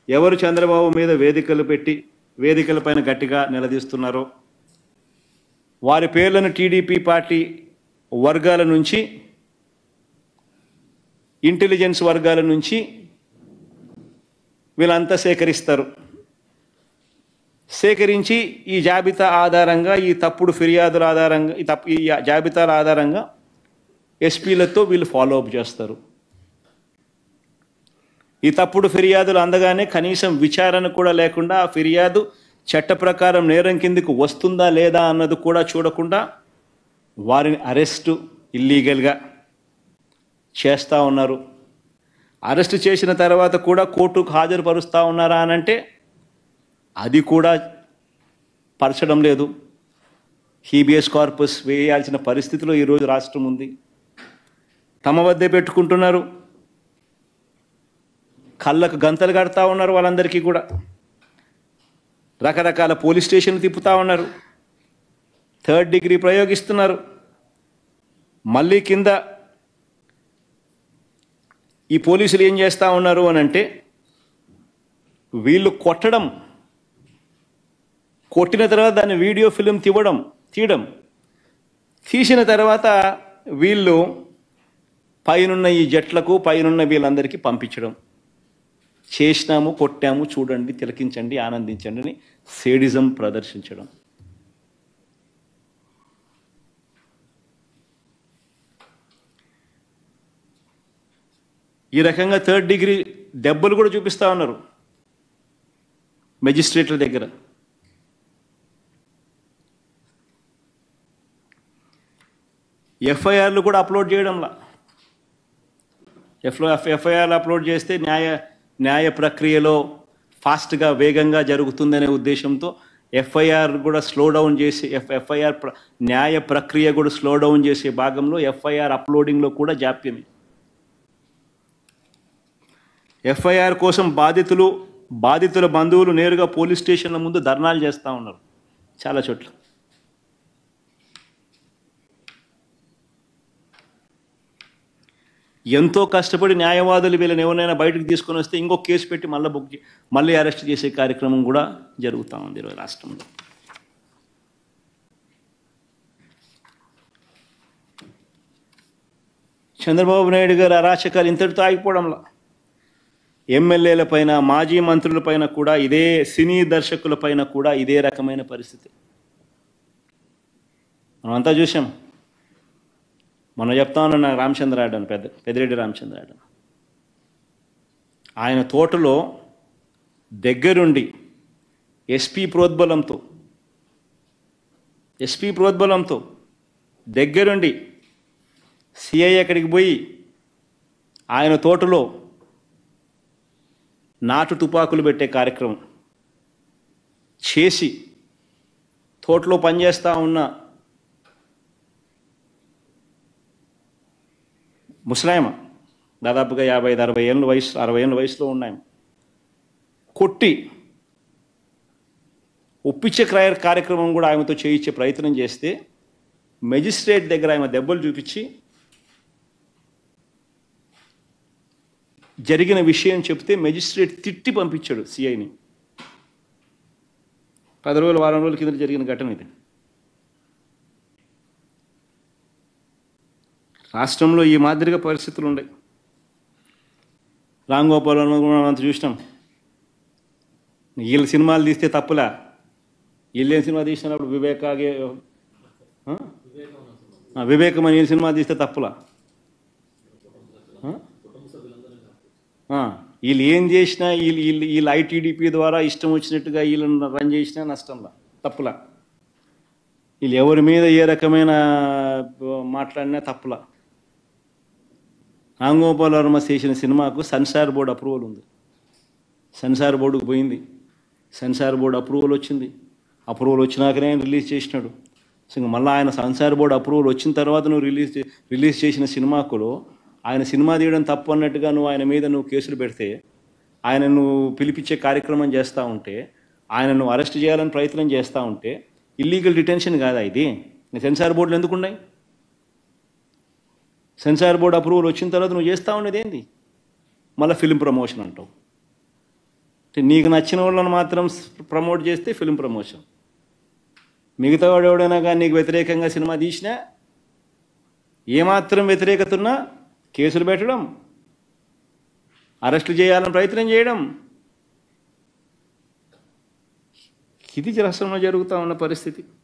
ఎవరు చంద్రబాబు మీద వేదికలు పెట్టి వేదికల పైన గట్టిగా నిలదీస్తున్నారో వారి పేర్లను టీడీపీ పార్టీ వర్గాల నుంచి ఇంటెలిజెన్స్ వర్గాల నుంచి వీళ్ళంతా సేకరిస్తారు సేకరించి ఈ జాబితా ఆధారంగా ఈ తప్పుడు ఫిర్యాదుల ఆధారంగా ఈ తప్పు ఈ జాబితాల ఆధారంగా ఎస్పీలతో వీళ్ళు ఫాలో అప్ చేస్తారు ఈ తప్పుడు ఫిర్యాదులు అందగానే కనీసం విచారణ కూడా లేకుండా ఆ ఫిర్యాదు చట్ట ప్రకారం నేరం కిందకు వస్తుందా లేదా అన్నది కూడా చూడకుండా వారిని అరెస్టు ఇల్లీగల్గా చేస్తూ ఉన్నారు అరెస్ట్ చేసిన తర్వాత కూడా కోర్టుకు హాజరుపరుస్తూ ఉన్నారా అనంటే అది కూడా పరచడం లేదు హీబియస్ కార్పస్ వేయాల్సిన పరిస్థితిలో ఈరోజు రాష్ట్రం ఉంది తమ వద్దే పెట్టుకుంటున్నారు కళ్ళకు గంతలు కడతా ఉన్నారు వాళ్ళందరికీ కూడా రకరకాల పోలీస్ స్టేషన్లు తిప్పుతా ఉన్నారు థర్డ్ డిగ్రీ ప్రయోగిస్తున్నారు మళ్ళీ కింద ఈ పోలీసులు ఏం చేస్తూ ఉన్నారు అని అంటే వీళ్ళు కొట్టడం కొట్టిన తర్వాత దాన్ని వీడియో ఫిలిం తీవడం తీయడం తీసిన తర్వాత వీళ్ళు పైనున్న ఈ జట్లకు పైనున్న వీళ్ళందరికీ పంపించడం చేసినాము కొట్టాము చూడండి తిలకించండి ఆనందించండి అని సేడిజం ప్రదర్శించడం ఈ రకంగా థర్డ్ డిగ్రీ దెబ్బలు కూడా చూపిస్తా ఉన్నారు మెజిస్ట్రేట్ల దగ్గర ఎఫ్ఐఆర్లు కూడా అప్లోడ్ చేయడంలా ఎఫ్లో ఎఫ్ఐఆర్లు అప్లోడ్ చేస్తే న్యాయ న్యాయ ప్రక్రియలో ఫాస్ట్గా వేగంగా జరుగుతుందనే ఉద్దేశంతో ఎఫ్ఐఆర్ కూడా స్లో డౌన్ చేసి ఎఫ్ ఎఫ్ఐఆర్ ప్ర న్యాయ ప్రక్రియ కూడా స్లో డౌన్ చేసే భాగంలో ఎఫ్ఐఆర్ అప్లోడింగ్లో కూడా జాప్యమే ఎఫ్ఐఆర్ కోసం బాధితులు బాధితుల బంధువులు నేరుగా పోలీస్ స్టేషన్ల ముందు ధర్నాలు చేస్తూ ఉన్నారు చాలా చోట్ల ఎంతో కష్టపడి న్యాయవాదులు వీళ్ళని ఎవరైనా బయటకు తీసుకొని వస్తే ఇంకో కేసు పెట్టి మళ్ళీ బుక్ చే- మళ్ళీ అరెస్ట్ చేసే కార్యక్రమం కూడా జరుగుతూ ఉంది ఈరోజు రాష్ట్రంలో చంద్రబాబు నాయుడు గారి అరాచకాలు ఇంతటితో ఆగిపోవడంలా ఎమ్మెల్యేల పైన మాజీ మంత్రుల పైన కూడా ఇదే సినీ దర్శకుల పైన కూడా ఇదే రకమైన పరిస్థితి మనమంతా చూసాం మొన్న చెప్తా ఉన్నా రామచంద్రాయుడు అని పెద్ద పెద్దిరెడ్డి రామచంద్రాయుడు ఆయన తోటలో దగ్గరుండి ఎస్పీ ప్రోద్బలంతో ఎస్పీ ప్రోద్బలంతో దగ్గరుండి సిఐ అక్కడికి పోయి ఆయన తోటలో నాటు తుపాకులు పెట్టే కార్యక్రమం చేసి తోటలో పనిచేస్తూ ఉన్న ముసలాయమ దాదాపుగా యాభై ఐదు అరవై ఏళ్ళ వయసు అరవై ఏళ్ళ వయసులో ఉన్నాయి కొట్టి ఒప్పించే క్రయ కార్యక్రమం కూడా ఆమెతో చేయించే ప్రయత్నం చేస్తే మెజిస్ట్రేట్ దగ్గర ఆమె దెబ్బలు చూపించి జరిగిన విషయం చెప్తే మెజిస్ట్రేట్ తిట్టి పంపించాడు సిఐని పది రోజులు వారం రోజుల కింద జరిగిన ఘటన ఇది రాష్ట్రంలో ఈ మాదిరిగా పరిస్థితులు ఉన్నాయి రామ్ గోపాల్ వర్మ కూడా మనం అంత చూసినాం వీళ్ళ సినిమాలు తీస్తే తప్పులా వీళ్ళు ఏం సినిమా తీసినప్పుడు వివేకాగే ఆ? ఆ, వివేకం అని వీళ్ళ సినిమా తీస్తే తప్పులా ఆ? ఆ, వీళ్ళు ఏం చేసినా వీళ్ళు వీళ్ళు వీళ్ళు ఐటీడీపీ ద్వారా ఇష్టం వచ్చినట్టుగా వీళ్ళని రన్ చేసినా నష్టంలా తప్పులా వీళ్ళు ఎవరి మీద ఏ రకమైన ఆ, మాట్లాడినా తప్పులా రామ్ గోపాల్ వర్మ చేసిన సినిమాకు సెన్సార్ బోర్డు అప్రూవల్ ఉంది సెన్సార్ బోర్డుకు పోయింది సెన్సార్ బోర్డు అప్రూవల్ వచ్చింది అప్రూవల్ వచ్చినాకనే ఆయన రిలీజ్ చేసినాడు సో ఇంక మళ్ళీ ఆయన సెన్సార్ బోర్డు అప్రూవల్ వచ్చిన తర్వాత నువ్వు రిలీజ్ చే- రిలీజ్ చేసిన సినిమాకులో ఆయన సినిమా తీయడం తప్పు అన్నట్టుగా నువ్వు ఆయన మీద నువ్వు కేసులు పెడితే ఆయన నువ్వు పిలిపించే కార్యక్రమం చేస్తూ ఉంటే ఆయన నువ్వు అరెస్ట్ చేయాలని ప్రయత్నం చేస్తూ ఉంటే ఇల్లీగల్ డిటెన్షన్ కాదా ఇది సెన్సార్ బోర్డులు ఎందుకు ఉన్నాయి సెన్సార్ బోర్డు అప్రూవల్ వచ్చిన తర్వాత నువ్వు చేస్తా ఉన్నది ఏంది మళ్ళీ ఫిలిం ప్రమోషన్ అంటావు అంటే నీకు నచ్చిన వాళ్ళని మాత్రం ప్రమోట్ చేస్తే ఫిల్మ్ ప్రమోషన్ మిగతా వాడు ఎవడైనా కానీ నీకు వ్యతిరేకంగా సినిమా తీసినా ఏమాత్రం వ్యతిరేకత ఉన్నా కేసులు పెట్టడం అరెస్టులు చేయాలని ప్రయత్నం చేయడం ఇది రాష్ట్రంలో జరుగుతూ ఉన్న పరిస్థితి